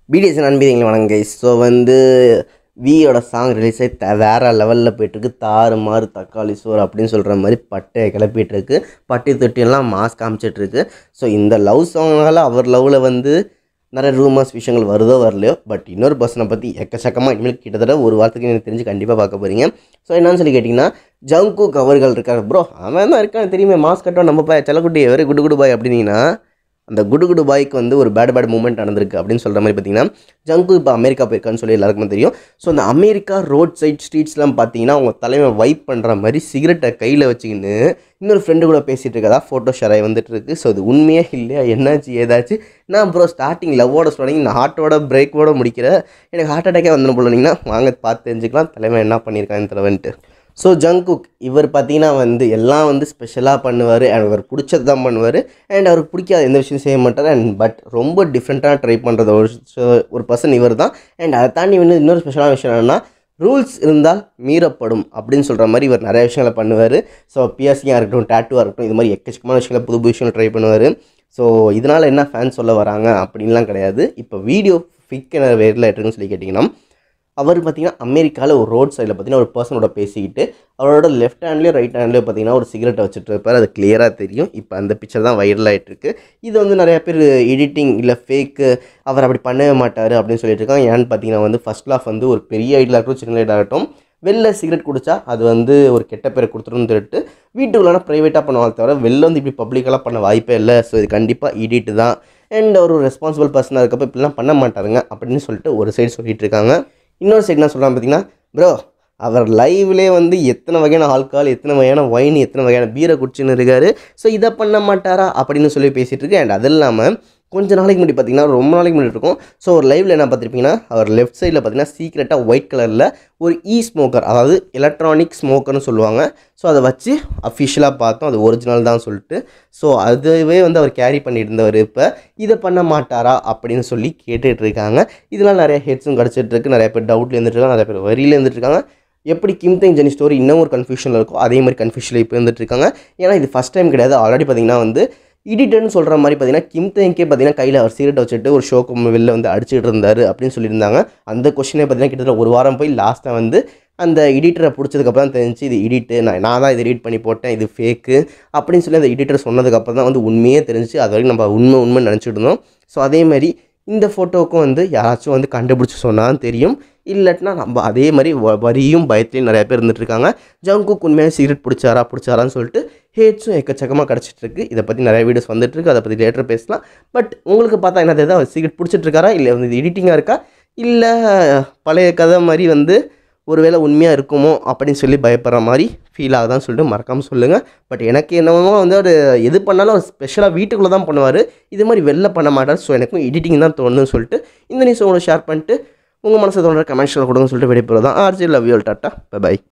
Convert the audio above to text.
BDS நண்பீங்க வணங்க guys so வந்து வியோட song release ஆகி த வேறு லெவலில் போயிட்டுருக்கு தாறு மாறு தக்காளி சோறு அப்படின்னு சொல்கிற மாதிரி பட்டையை கிளப்பிட்டு இருக்கு பட்டி தொட்டியெல்லாம் மாஸ் காமிச்சிட்ருக்கு ஸோ இந்த லவ் சாங்னால அவர் லவ்வில் வந்து நிறைய ரூமர்ஸ் விஷயங்கள் வருதோ வரலையோ பட் இன்னொரு பர்சனை பற்றி எக்கச்சக்கமாக இனிமேல் கிட்டத்தட்ட ஒரு வாரத்துக்கு எனக்கு தெரிஞ்சு கண்டிப்பாக பார்க்க போகிறீங்க ஸோ என்னன்னு சொல்லி கேட்டிங்கன்னா ஜங்குக் அவர்கள் இருக்கார் ப்ரோ அவன் தான் இருக்கான் தெரியுமே மாஸ்க் கட்டோம் நம்ம பாய் செல்லக்குட்டி வெரி குடு குடு பாய் அப்படின்னீங்கன்னா அந்த குடு குடு பாய்க்கு வந்து ஒரு பேட் பேட் மூமெண்ட் நடந்திருக்கு அப்படின்னு சொல்கிற மாதிரி பார்த்தீங்கன்னா ஜங்கு இப்போ அமெரிக்கா போயிருக்கான்னு சொல்லி எல்லாருக்குமே தெரியும் ஸோ அந்த அமெரிக்கா ரோட் சைட் ஸ்ட்ரீட்ஸ்லாம் பார்த்தீங்கன்னா அவங்க தலைமை வைப் பண்ணுற மாதிரி சிகரெட்டை கையில் வச்சுக்கின்னு இன்னொரு ஃப்ரெண்டு கூட பேசிகிட்டு இருக்கதா ஃபோட்டோ ஷேர் ஆகி வந்துட்டு இருக்கு ஸோ அது உண்மையே இல்லையா என்னாச்சு ஏதாச்சு நான் ப்ரோ ஸ்டார்டிங் லவ்வோட தொடங்கி நான் ஹார்ட்டோட பிரேக்கோட முடிக்கிற எனக்கு ஹார்ட் அட்டாக்கே வந்துடும் போலனீங்கன்னா வாங்க பார்த்து தெரிஞ்சுக்கலாம் தலைமை என்ன பண்ணியிருக்காங்க தலைவன்ட்டு ஸோ ஜங்குக் இவர் பார்த்தீங்கன்னா வந்து எல்லாம் வந்து ஸ்பெஷலாக பண்ணுவார் அண்ட் அவர் பிடிச்சது தான் பண்ணுவார் அண்ட் அவருக்கு பிடிக்காத எந்த விஷயம் செய்ய மாட்டார் அண்ட் பட் ரொம்ப டிஃப்ரெண்ட்டாக ட்ரை பண்ணுறது ஒரு ச- ஒரு பர்சன் இவர் தான் அண்ட் அதை தாண்டி வந்து இன்னொரு ஸ்பெஷலான விஷயம் என்னென்னா ரூல்ஸ் இருந்தால் மீறப்படும் அப்படின்னு சொல்கிற மாதிரி இவர் நிறைய விஷயங்களை பண்ணுவார் ஸோ பிஎஸ்சியாக இருக்கட்டும் டேட்டுவாக இருக்கட்டும் இது மாதிரி எக்கச்சக்கமான விஷயங்களை புது புது விஷயங்கள் ட்ரை பண்ணுவார் ஸோ இதனால் என்ன ஃபேன்ஸ் சொல்ல வராங்க அப்படின்லாம் கிடையாது இப்போ வீடியோ ஃபிக் வேரில் இருக்குன்னு சொல்லி கேட்டிங்கன்னா அவர் பார்த்தீங்கன்னா அமெரிக்காவில் ஒரு ரோட் சைடில் பார்த்தீங்கன்னா ஒரு பர்சனோட பேசிக்கிட்டு அவரோட லெஃப்ட் ஹேண்ட்லேயும் ரைட் ஹேண்ட்லேயும் பார்த்தீங்கன்னா ஒரு சிகரெட்டை வச்சுட்டு இருப்பார் அது கிளியராக தெரியும் இப்போ அந்த பிக்சர் தான் வைரல் ஆயிட்டு இருக்கு இது வந்து நிறைய பேர் எடிட்டிங் இல்லை ஃபேக்கு அவர் அப்படி பண்ணவே மாட்டார் அப்படின்னு சொல்லிட்டு இருக்காங்க ஏன்னு பார்த்தீங்கன்னா வந்து ஃபர்ஸ்ட் லாஃப் வந்து ஒரு பெரிய ஐடியில் இருக்கட்டும் சின்ன ஐடியில் ஆகட்டும் வெளில சிகரெட் குடிச்சா அது வந்து ஒரு கெட்ட பேரை கொடுத்துருன்னு சொல்லிட்டு வீட்டுக்குள்ளான ப்ரைவேட்டாக பண்ணுவாங்க தவிர வெளில வந்து இப்படி பப்ளிக்கெல்லாம் பண்ண வாய்ப்பே இல்லை ஸோ இது கண்டிப்பாக எடிட்டு தான் அண்ட் ஒரு ரெஸ்பான்சிபிள் பர்சனாக இருக்கப்போ இப்படிலாம் பண்ண மாட்டாருங்க அப்படின்னு சொல்லிட்டு ஒரு சைடு சொல்லிட்டு இருக்காங்க இன்னொரு சைடு என்ன சொல்கிறாங்க பார்த்தீங்கன்னா ப்ரோ அவர் லைவ்லே வந்து எத்தனை வகையான ஆல்கால் எத்தனை வகையான ஒயின் எத்தனை வகையான பீரை குடிச்சுன்னு இருக்காரு ஸோ இதை பண்ண மாட்டாரா அப்படின்னு சொல்லி பேசிகிட்டு இருக்கு அண்ட் அது இல்லாமல் கொஞ்ச நாளைக்கு முன்னாடி பார்த்தீங்கன்னா ரொம்ப நாளைக்கு முன்னாடி இருக்கும் ஸோ ஒரு லைவில் என்ன பார்த்துருப்பீங்கன்னா அவர் லெஃப்ட் சைடில் பார்த்தீங்கன்னா சீக்ரெட்டாக ஒயிட் கலரில் ஒரு இ ஸ்மோக்கர் அதாவது எலக்ட்ரானிக் ஸ்மோக்கர்னு சொல்லுவாங்க ஸோ அதை வச்சு அஃபிஷியலாக பார்த்தோம் அது ஒரிஜினல் தான் சொல்லிட்டு ஸோ அதுவே வந்து அவர் கேரி பண்ணிட்டு இருந்தவர் இப்போ இதை பண்ண மாட்டாரா அப்படின்னு சொல்லி கேட்டுட்டு இருக்காங்க இதனால் நிறைய ஹெட்ஸும் கிடச்சிட்டு இருக்கு நிறைய பேர் டவுட்ல இருந்துட்டு இருக்காங்க நிறைய பேர் வரியில இருந்துட்டு இருக்காங்க எப்படி கிம்தேங் ஜெனி ஸ்டோரி இன்னும் ஒரு கன்ஃபியூஷனில் இருக்கோ அதே மாதிரி கன்ஃபியூஷனில் இப்போ இருந்துட்டு இருக்காங்க ஏன்னா இது ஃபஸ்ட் டைம் கிடையாது ஆல்ரெடி பார்த்தீங்கன்னா வந்து இடிட்டர்னு சொல்கிற மாதிரி பார்த்தீங்கன்னா கிம்தேங்கே பார்த்தீங்கன்னா கையில் அவர் சிகரெட் வச்சுட்டு ஒரு ஷோக்கு வெளில வந்து அடிச்சுட்டு இருந்தார் அப்படின்னு சொல்லியிருந்தாங்க அந்த கொஷினே பார்த்தீங்கன்னா கிட்டத்தட்ட ஒரு வாரம் போய் லாஸ்ட்டாக வந்து அந்த எடிட்டரை பிடிச்சதுக்கப்புறம் தான் தெரிஞ்சு இது எடிட்டு நான் நான் தான் இது எடிட் பண்ணி போட்டேன் இது ஃபேக்கு அப்படின்னு சொல்லி அந்த எடிட்டர் சொன்னதுக்கப்புறம் தான் வந்து உண்மையே தெரிஞ்சு அது வரைக்கும் நம்ம உண்மை உண்மை நினச்சிட்டு இருந்தோம் ஸோ அதே மாதிரி இந்த ஃபோட்டோவுக்கும் வந்து யாராச்சும் வந்து கண்டுபிடிச்சி சொன்னாலும் தெரியும் இல்லாட்டினா நம்ம அதே மாதிரி வ- வரியும் பயத்துலையும் நிறைய பேர் இருந்துட்டு இருக்காங்க ஜங்குக்கு உண்மையாக சிகரெட் பிடிச்சாரா பிடிச்சாரான்னு சொல்லிட்டு ஹேட்ஸும் எக்கச்சக்கமாக கிடச்சிட்டு இருக்கு இதை பற்றி நிறைய வீடியோஸ் வந்துட்டு இருக்கு அதை பற்றி லேட்டர் பேசலாம் பட் உங்களுக்கு பார்த்தா என்ன தெரியுதா அவர் சிகரெட் பிடிச்சிட்டு இருக்காரா இல்லை வந்து இது எடிட்டிங்காக இருக்கா இல்லை பழைய கதை மாதிரி வந்து ஒருவேளை உண்மையாக இருக்குமோ அப்படின்னு சொல்லி பயப்படுற மாதிரி ஃபீல் ஆகுதான்னு சொல்லிட்டு மறக்காமல் சொல்லுங்கள் பட் எனக்கு என்னவோ வந்து அவர் எது பண்ணாலும் அவர் ஸ்பெஷலாக வீட்டுக்குள்ளே தான் பண்ணுவார் இது மாதிரி வெளில பண்ண மாட்டார் ஸோ எனக்கும் எடிட்டிங் தான் தோணுதுன்னு சொல்லிட்டு இந்த நியூஸ் உங்களை ஷேர் பண்ணிட்டு உங்கள் மனசை தோன்ற கமெண்ட்ஸில் கொடுங்கன்னு சொல்லிட்டு வெளியே போகிறதான் ஆர்ஜி லவ் யூ டாட்டா பை